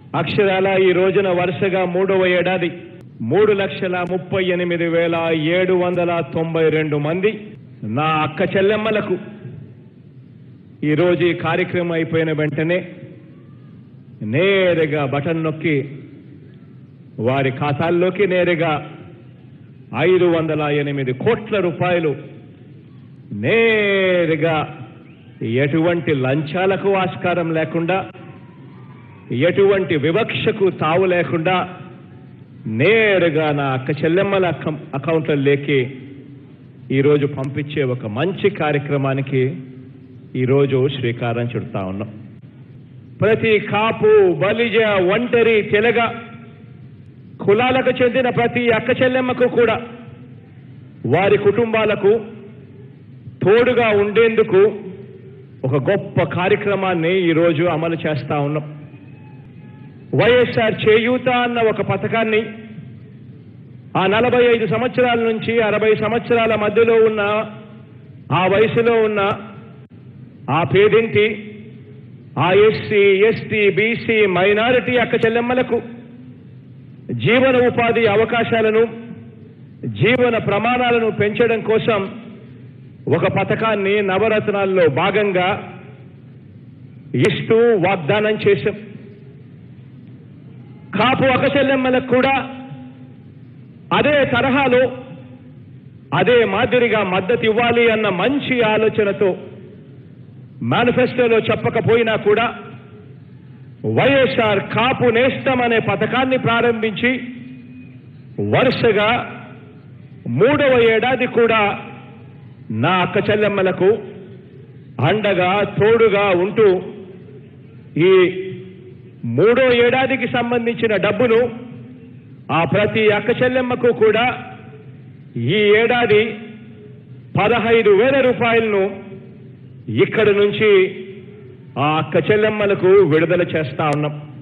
అక్షరాల ఈ రోజున వరుసగా మూడవ ఏడాది మూడు లక్షల ముప్పై ఎనిమిది వేల ఏడు వందల తొంభై రెండు మంది నా అక్క చెల్లెమ్మలకు ఈరోజు ఈ కార్యక్రమం అయిపోయిన వెంటనే నేరుగా బటన్ నొక్కి వారి ఖాతాల్లోకి నేరుగా ఐదు వందల ఎనిమిది కోట్ల రూపాయలు నేరుగా ఎటువంటి లంచాలకు ఆస్కారం లేకుండా ఎటువంటి వివక్షకు తావు లేకుండా నేరుగా నా అక్క చెల్లెమ్మల అకౌ- అకౌంట్లలోకి ఈరోజు పంపించే ఒక మంచి కార్యక్రమానికి ఈరోజు శ్రీకారం చుడతా ఉన్నాం ప్రతి కాపు బలిజ ఒంటరి తెలగ కులాలకు చెందిన ప్రతి అక్క చెల్లెమ్మకు కూడా వారి కుటుంబాలకు తోడుగా ఉండేందుకు ఒక గొప్ప కార్యక్రమాన్ని ఈరోజు అమలు చేస్తా ఉన్నాం వైఎస్ఆర్ చేయూత అన్న ఒక పథకాన్ని ఆ నలభై ఐదు సంవత్సరాల నుంచి అరవై సంవత్సరాల మధ్యలో ఉన్న ఆ వయసులో ఉన్న ఆ పేదింటి ఆ ఎస్సీ ఎస్టీ బీసీ మైనారిటీ అక్క చెల్లెమ్మలకు జీవన ఉపాధి అవకాశాలను జీవన ప్రమాణాలను పెంచడం కోసం ఒక పథకాన్ని నవరత్నాల్లో భాగంగా ఇస్తూ వాగ్దానం చేశాం కాపు అకచెల్లెమ్మలకు కూడా అదే తరహాలో అదే మాదిరిగా మద్దతు ఇవ్వాలి అన్న మంచి ఆలోచనతో మేనిఫెస్టోలో చెప్పకపోయినా కూడా వైఎస్ఆర్ కాపు నేస్తం అనే పథకాన్ని ప్రారంభించి వరుసగా మూడవ ఏడాది కూడా నా అక్క చెల్లెమ్మలకు అండగా తోడుగా ఉంటూ ఈ మూడో ఏడాదికి సంబంధించిన డబ్బును ఆ ప్రతి అక్క చెల్లెమ్మకు కూడా ఈ ఏడాది పదహైదు వేల రూపాయలను ఇక్కడి నుంచి ఆ అక్క చెల్లెమ్మలకు విడుదల చేస్తా ఉన్నాం